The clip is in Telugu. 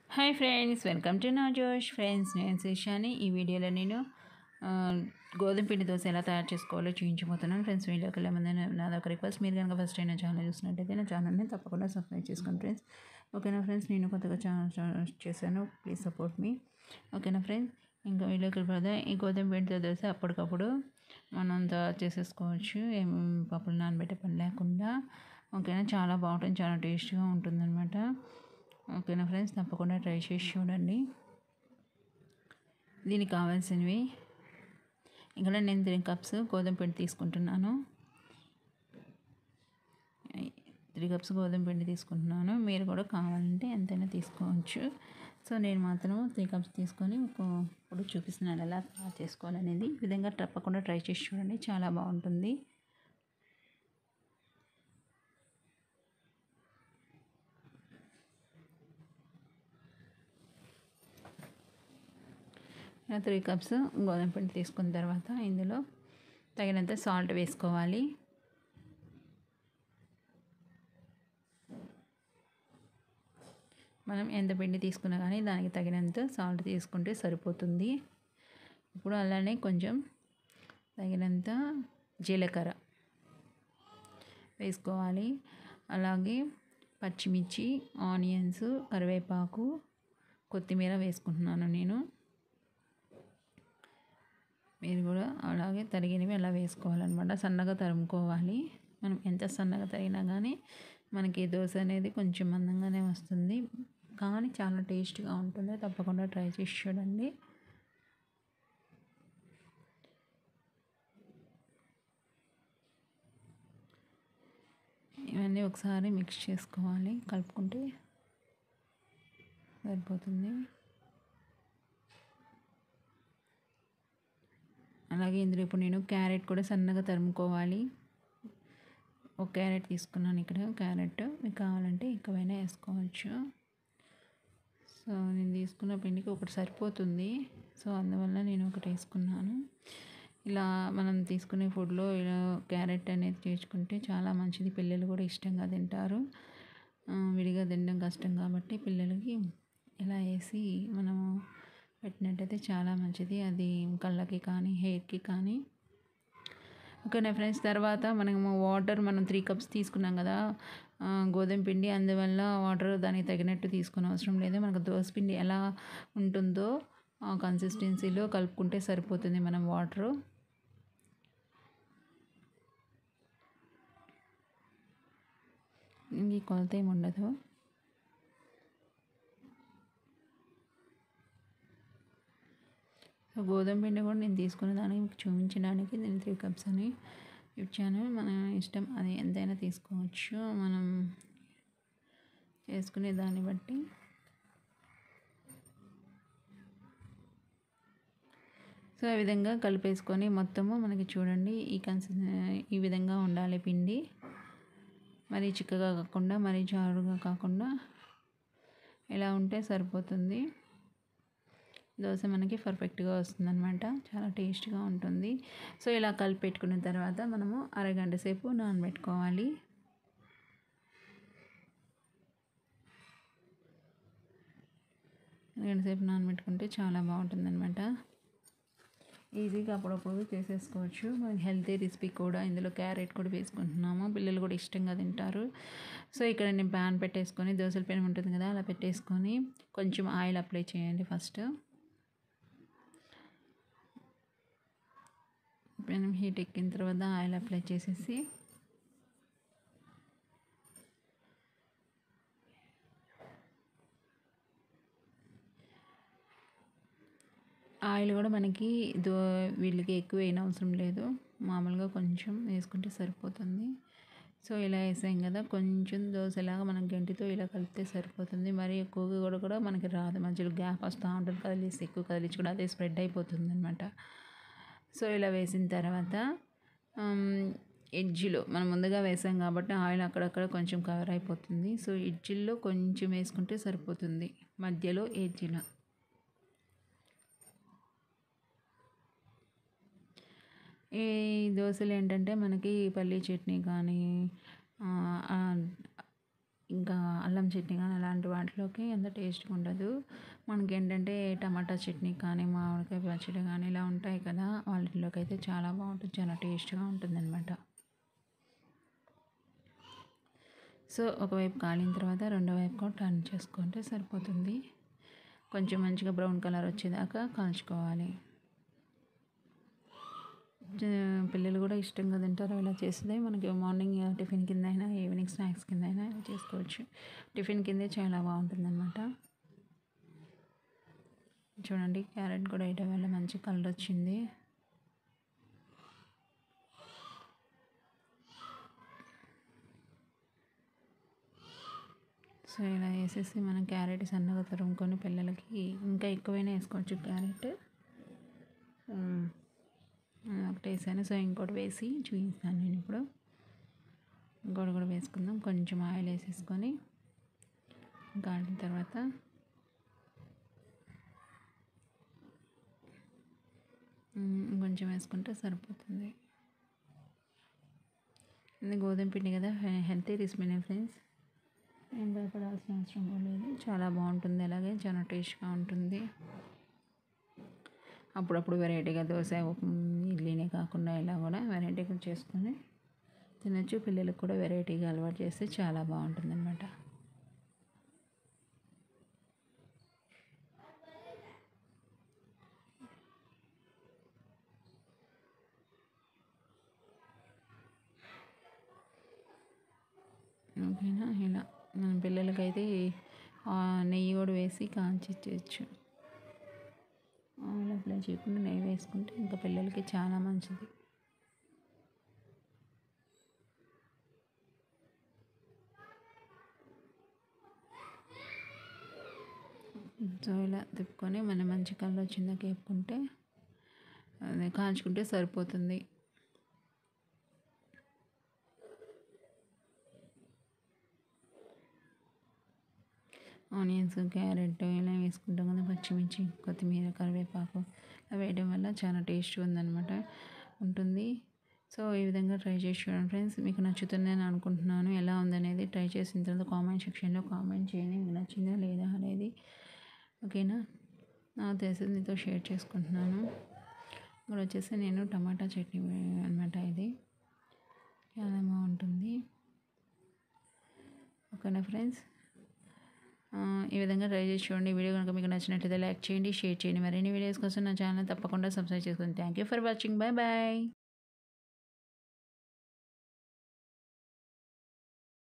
హాయ్ ఫ్రెండ్స్ వెల్కమ్ టు నా జోష్ ఫ్రెండ్స్ నేను శిషాని ఈ వీడియోలో నేను ఆ, గోధుమ పిండి దోశ ఎలా తయారు చేసుకోవాలో చూపించబోతున్నాను ఫ్రెండ్స్ వీడియోకి వెళ్ళే ముందు నా- నాది ఒక రిక్వెస్ట్ మీరు కనుక ఫస్ట్ అయినా ఛానల్ చూసినట్టయితే నా ఛానల్ని తప్పకుండా సబ్స్క్రైబ్ చేసుకోండి ఫ్రెండ్స్ ఓకేనా ఫ్రెండ్స్ నేను కొత్తగా ఛానల్ చేశాను ప్లీజ్ సపోర్ట్ మీ ఓకేనా ఫ్రెండ్స్ ఇంకా వీడియోకి వెళ్ళిపోతే ఈ గోధుమ పిండితో దోశ అప్పటికప్పుడు మనం తయారు చేసేసుకోవచ్చు ఏం పప్పులు నానబెట్టే పని లేకుండా ఓకేనా చాలా బాగుంటుంది చాలా టేస్ట్గా ఉంటుందన్నమాట ఓకేనా ఫ్రెండ్స్ తప్పకుండా ట్రై చేసి చూడండి దీనికి కావాల్సినవి ఇక్కడ నేను త్రీ కప్స్ గోధుమ పిండి తీసుకుంటున్నాను త్రీ కప్స్ గోధుమ పిండి తీసుకుంటున్నాను మీరు కూడా కావాలంటే ఎంతైనా తీసుకోవచ్చు సో నేను మాత్రం త్రీ కప్స్ తీసుకొని ఒక ఇప్పుడు చూపిస్తున్నాను ఎలా తయారు చేసుకోవాలనేది ఈ విధంగా తప్పకుండా ట్రై చేసి చూడండి చాలా బాగుంటుంది త్రీ కప్స్ గోధుమ పిండి తీసుకున్న తర్వాత ఇందులో తగినంత సాల్ట్ వేసుకోవాలి మనం ఎంత పిండి తీసుకున్నా కానీ దానికి తగినంత సాల్ట్ తీసుకుంటే సరిపోతుంది ఇప్పుడు అలానే కొంచెం తగినంత జీలకర్ర వేసుకోవాలి అలాగే పచ్చిమిర్చి ఆనియన్స్ కరివేపాకు కొత్తిమీర వేసుకుంటున్నాను నేను మీరు కూడా అలాగే తరిగినవి అలా వేసుకోవాలన్నమాట సన్నగా తరుముకోవాలి మనం ఎంత సన్నగా తరిగినా కానీ మనకి దోశ అనేది కొంచెం మందంగానే వస్తుంది కానీ చాలా టేస్ట్గా ఉంటుంది తప్పకుండా ట్రై చేసి చూడండి ఇవన్నీ ఒకసారి మిక్స్ చేసుకోవాలి కలుపుకుంటే సరిపోతుంది అలాగే ఇందులో ఇప్పుడు నేను క్యారెట్ కూడా సన్నగా తరుముకోవాలి ఒక క్యారెట్ తీసుకున్నాను ఇక్కడ క్యారెట్ మీకు కావాలంటే ఎక్కువైనా వేసుకోవచ్చు సో నేను తీసుకున్న పిండికి ఒకటి సరిపోతుంది సో అందువల్ల నేను ఒకటి వేసుకున్నాను ఇలా మనం తీసుకునే ఫుడ్లో ఇలా క్యారెట్ అనేది చేర్చుకుంటే చాలా మంచిది పిల్లలు కూడా ఇష్టంగా తింటారు ఆ, విడిగా తినడం కష్టం కాబట్టి పిల్లలకి ఇలా వేసి మనము పెట్టినట్టయితే చాలా మంచిది అది కళ్ళకి కానీ హెయిర్కి కానీ ఓకేనా ఫ్రెండ్స్ తర్వాత మనము వాటర్ మనం త్రీ కప్స్ తీసుకున్నాం కదా ఆ, గోధుమ పిండి అందువల్ల వాటర్ దానికి తగినట్టు తీసుకునే అవసరం లేదు మనకు దోశ పిండి ఎలా ఉంటుందో ఆ కన్సిస్టెన్సీలో కలుపుకుంటే సరిపోతుంది మనం వాటరు ఈ కొలత ఏమి ఉండదు సో గోధుమ పిండి కూడా నేను తీసుకున్న దానికి మీకు చూపించడానికి నేను త్రీ కప్స్ అని ఇచ్చాను మన ఇష్టం అది ఎంతైనా తీసుకోవచ్చు మనం చేసుకునే దాన్ని బట్టి సో ఈ విధంగా కలిపేసుకొని మొత్తము మనకి చూడండి ఈ కన్సి ఈ విధంగా ఉండాలి పిండి మరీ చిక్కగా కాకుండా మరీ జారుగా కాకుండా ఇలా ఉంటే సరిపోతుంది దోశ మనకి పర్ఫెక్ట్గా వస్తుందన్నమాట చాలా టేస్ట్గా ఉంటుంది సో ఇలా కలిపి పెట్టుకున్న తర్వాత మనము అరగంట సేపు నానబెట్టుకోవాలి అరగంట సేపు నానబెట్టుకుంటే చాలా బాగుంటుందన్నమాట ఈజీగా అప్పుడప్పుడు చేసేసుకోవచ్చు మనకి హెల్తీ రెసిపీ కూడా ఇందులో క్యారెట్ కూడా వేసుకుంటున్నాము పిల్లలు కూడా ఇష్టంగా తింటారు సో ఇక్కడ నేను ప్యాన్ పెట్టేసుకొని దోశల పెనం ఉంటుంది కదా అలా పెట్టేసుకొని కొంచెం ఆయిల్ అప్లై చేయండి ఫస్ట్ పెనం హీట్ ఎక్కిన తర్వాత ఆయిల్ అప్లై చేసేసి ఆయిల్ కూడా మనకి దో వీళ్ళకి ఎక్కువ వేయని అవసరం లేదు మామూలుగా కొంచెం వేసుకుంటే సరిపోతుంది సో ఇలా వేసాం కదా కొంచెం దోశలాగా మనం గంటితో ఇలా కలిపితే సరిపోతుంది మరి ఎక్కువగా కూడా కూడా మనకి రాదు మధ్యలో గ్యాప్ వస్తూ ఉంటుంది కదిలేసి ఎక్కువ కదిలించి కూడా అదే స్ప్రెడ్ అయిపోతుంది అనమాట సో ఇలా వేసిన తర్వాత ఎడ్జిలో మనం ముందుగా వేసాం కాబట్టి ఆయిల్ అక్కడక్కడ కొంచెం కవర్ అయిపోతుంది సో ఎడ్జిల్లో కొంచెం వేసుకుంటే సరిపోతుంది మధ్యలో ఎడ్జిలో ఈ దోశలు ఏంటంటే మనకి పల్లీ చట్నీ కానీ ఆ, ఆ, ఇంకా అల్లం చట్నీ కానీ అలాంటి వాటిలోకి అంత టేస్ట్గా ఉండదు మనకి ఏంటంటే టమాటా చట్నీ కానీ మామిడికాయ పచ్చడి కానీ ఇలా ఉంటాయి కదా వాటిలోకి అయితే చాలా బాగుంటుంది చాలా టేస్ట్గా ఉంటుంది అనమాట సో ఒకవైపు కాలిన తర్వాత రెండో వైపు కూడా టర్న్ చేసుకుంటే సరిపోతుంది కొంచెం మంచిగా బ్రౌన్ కలర్ వచ్చేదాకా కాల్చుకోవాలి పిల్లలు కూడా ఇష్టంగా తింటారు ఇలా చేస్తే మనకి మార్నింగ్ టిఫిన్ కింద అయినా ఈవినింగ్ స్నాక్స్ కింద అయినా చేసుకోవచ్చు టిఫిన్ కిందే చాలా బాగుంటుంది అనమాట చూడండి క్యారెట్ కూడా వేయడం వల్ల మంచి కలర్ వచ్చింది సో ఇలా వేసేసి మనం క్యారెట్ సన్నగా తరుముకొని పిల్లలకి ఇంకా ఎక్కువైనా వేసుకోవచ్చు క్యారెట్ ఒకటి వేసాను సో ఇంకోటి వేసి చూపిస్తాను నేను ఇప్పుడు ఇంకోటి కూడా వేసుకుందాం కొంచెం ఆయిల్ వేసేసుకొని కాలిన తర్వాత కొంచెం వేసుకుంటే సరిపోతుంది ఇది గోధుమ పిండి కదా హెల్తీ రెసిపీనే ఫ్రెండ్స్ ఏం భయపడాల్సిన అవసరం లేదు చాలా బాగుంటుంది అలాగే చాలా టేస్ట్గా ఉంటుంది అప్పుడప్పుడు వెరైటీగా దోశ ఇడ్లీనే కాకుండా ఇలా కూడా వెరైటీగా చేసుకొని తినచ్చు పిల్లలకు కూడా వెరైటీగా అలవాటు చేస్తే చాలా బాగుంటుంది అనమాట ఓకేనా ఇలా మన పిల్లలకైతే నెయ్యి కూడా వేసి కాంచి ఇచ్చేయచ్చు ఆయిల్ అప్లై చేయకుండా నెయ్యి వేసుకుంటే ఇంకా పిల్లలకి చాలా మంచిది సో ఇలా తిప్పుకొని మనం మంచి కలర్ వచ్చిందాక వేపుకుంటే అదే కాల్చుకుంటే సరిపోతుంది ఆనియన్స్ క్యారెట్ ఇలా వేసుకుంటాం కదా పచ్చిమిర్చి కొత్తిమీర కరివేపాకు అవి వేయడం వల్ల చాలా టేస్ట్ ఉందన్నమాట ఉంటుంది సో ఈ విధంగా ట్రై చేసి చూడండి ఫ్రెండ్స్ మీకు నచ్చుతుందని అనుకుంటున్నాను ఎలా ఉందనేది ట్రై చేసిన తర్వాత కామెంట్ సెక్షన్లో కామెంట్ చేయండి మీకు నచ్చిందా లేదా అనేది ఓకేనా నాకు తెలిసింది మీతో షేర్ చేసుకుంటున్నాను ఇప్పుడు వచ్చేసి నేను టమాటా చట్నీ అనమాట ఇది చాలా బాగుంటుంది ఓకేనా ఫ్రెండ్స్ ఈ విధంగా ట్రై చేసి చూడండి వీడియో కనుక మీకు నచ్చినట్లయితే లైక్ చేయండి షేర్ చేయండి మరిన్ని వీడియోస్ కోసం నా ఛానల్ తప్పకుండా సబ్స్క్రైబ్ చేసుకోండి thank you for watching bye bye